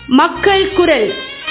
மக்கள் குரல்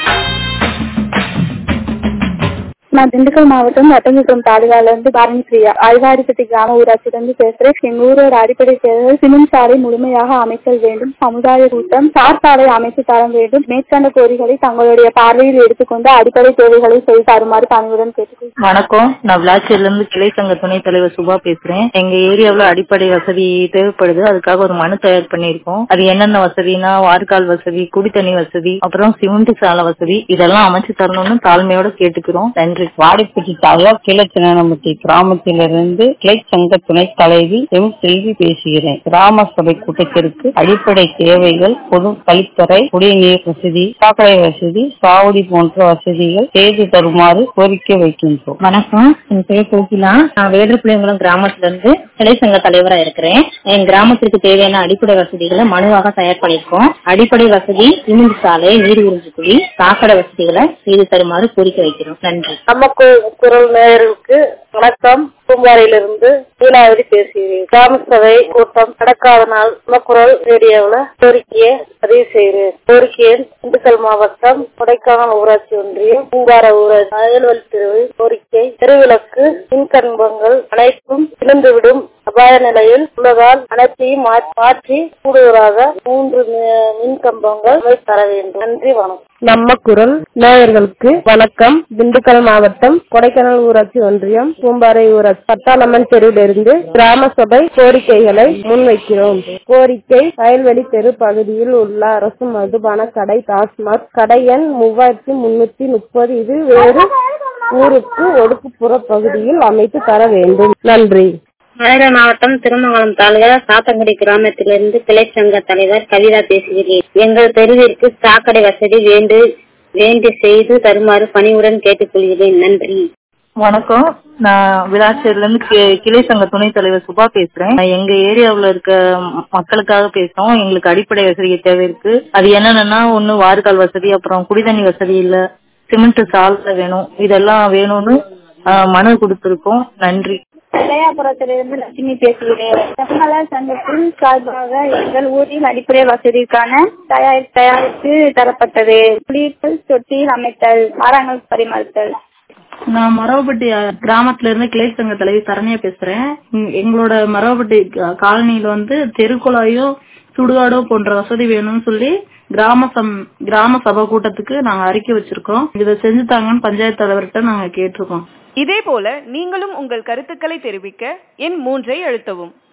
நான் திண்டுக்கல் மாவட்டம் ஒட்டங்குளம் தாலுகால இருந்து பாரணி பிரியா அழ்வாடிப்பட்டி கிராம ஊராட்சியில இருந்து பேசுறேன் எங்க ஊரோட அடிப்படை தேவைகள் சிமெண்ட் சாலை முழுமையாக அமைத்தல் வேண்டும் சமுதாய கூட்டம் சார் சாலை அமைத்து தர வேண்டும் மேற்கண்ட கோரிக்கைகளை தங்களுடைய பார்வையில் எடுத்துக்கொண்டு அடிப்படை தேவைகளை செய்து தருமாறு பணிவுடன் கேட்டுக்கொள்கிறேன் வணக்கம் நான் விளாச்சியில இருந்து கிளை சங்க துணைத் தலைவர் சுபா பேசுறேன் எங்க ஏரியாவுல அடிப்படை வசதி தேவைப்படுது அதுக்காக ஒரு மனு தயார் பண்ணியிருக்கோம் அது என்னென்ன வசதினா வார்கால் வசதி குடித்தண்ணி வசதி அப்புறம் சிமெண்ட் சாலை வசதி இதெல்லாம் அமைச்சு தரணும்னு தாழ்மையோட கேட்டுக்கிறோம் நன்றி வாடிப்பட்டி தாலுகா கிழச்சினம்பட்டி கிராமத்திலிருந்து கிளை சங்க துணைத் தலைவி எம் செல்வி பேசுகிறேன் கிராம சபை கூட்டத்திற்கு அடிப்படை தேவைகள் பொது கழிப்பறை குடிநீர் வசதி சாக்கடை வசதி சாவடி போன்ற வசதிகள் செய்து தருமாறு கோரிக்கை வைக்கின்றோம் வணக்கம் என் பேர் கோகிலா நான் வேடர்பிள்ளைங்குளம் கிராமத்துல இருந்து கிளை சங்க தலைவரா இருக்கிறேன் என் கிராமத்திற்கு தேவையான அடிப்படை வசதிகளை மனுவாக தயார் பண்ணியிருக்கோம் அடிப்படை வசதி சிமெண்ட் சாலை நீர் உறிஞ்சு குழி சாக்கடை வசதிகளை செய்து தருமாறு கோரிக்கை வைக்கிறோம் நன்றி நம்ம கு- குரல் நேயர்களுக்கு வணக்கம் பூம்பாறையிலிருந்து லீலாவதி பேசுகிறேன் கிராம சபை கூட்டம் நடக்காத நாள் நம்ம குரல் ரேடியோவில் கோரிக்கையை பதிவு செய்கிறேன் கோரிக்கையை திண்டுக்கல் மாவட்டம் கொடைக்கானல் ஊராட்சி ஒன்றியம் பூம்பாறை ஊராட்சி அயல்வழி தெருவில் கோரிக்கை தெருவிளக்கு மின்கம்பங்கள் அனைத்தும் விழுந்துவிடும் அபாய நிலையில் உள்ளதால் அனைத்தையும் மா- மாற்றி கூடுதலாக மூன்று மி- மின்கம்பங்கள் அமைத்து தர வேண்டும் நன்றி வணக்கம் நம்ம குரல் நேயர்களுக்கு வணக்கம் திண்டுக்கல் மாவட்டம் கொடைக்கானல் ஊராட்சி ஒன்றியம் பூம்பாறை ஊராட்சி பட்டாளம்மன் தெருவிலிருந்து கிராம சபை கோரிக்கைகளை முன்வைக்கிறோம் கோரிக்கை வயல்வெளி தெரு பகுதியில் உள்ள அரசு மதுபான கடை டாஸ்மாக் கடை எண் மூவாயிரத்தி முன்னூத்தி முப்பது இது வேறு ஊருக்கு ஒடுக்குப்புற பகுதியில் அமைத்து தர வேண்டும் நன்றி மதுரை மாவட்டம் திருமங்கலம் தாலுகா சாத்தங்குடி கிராமத்திலிருந்து கிளை சங்க தலைவர் கவிதா பேசுகிறேன் எங்கள் தெருவிற்கு சாக்கடை வசதி வேண்டு வேண்டி செய்து தருமாறு பணிவுடன் கேட்டுக்கொள்கிறேன் நன்றி வணக்கம் நான் விளாச்சேரில இருந்து கி- கிளை சங்க துணைத் தலைவர் சுபா பேசுறேன் நான் எங்க ஏரியாவுல இருக்க ம- மக்களுக்காக பேசுறோம் எங்களுக்கு அடிப்படை வசதி தேவை இருக்கு அது என்னென்னன்னா ஒண்ணு வாறுகால் வசதி அப்புறம் குடிதண்ணி வசதி இல்ல சிமெண்ட் சாலை வேணும் இதெல்லாம் வேணும்னு ஆஹ், மனு கொடுத்திருக்கோம் நன்றி இளையாபுரத்திலிருந்து லட்சுமி பேசுகிறேன் தமிழக சங்கத்தின் சார்பாக எங்கள் ஊரில் அடிப்படை வசதிக்கான தயார் தயாரித்து தரப்பட்டது குடியிருப்பு தொட்டியில் அமைத்தல் மரங்கள் பரிமாறுத்தல் நான் மரவப்பட்டி அஹ், கிராமத்துல இருந்து கிளை சங்க தலைவி சரண்யா பேசுறேன் எங்க- எங்களோட மரவப்பட்டி க- காலனியில வந்து தெருக்குழாயும் சுடுகாடோ போன்ற வசதி வேணும்னு சொல்லி கிராம சம் கிராம சபை கூட்டத்துக்கு நாங்க அறிக்கை வச்சிருக்கோம் இதை செஞ்சு தாங்கன்னு பஞ்சாயத்து தலைவர்கிட்ட நாங்க கேட்டிருக்கோம் இதே போல நீங்களும் உங்கள் கருத்துக்களை தெரிவிக்க எண் மூன்றை அழுத்தவும்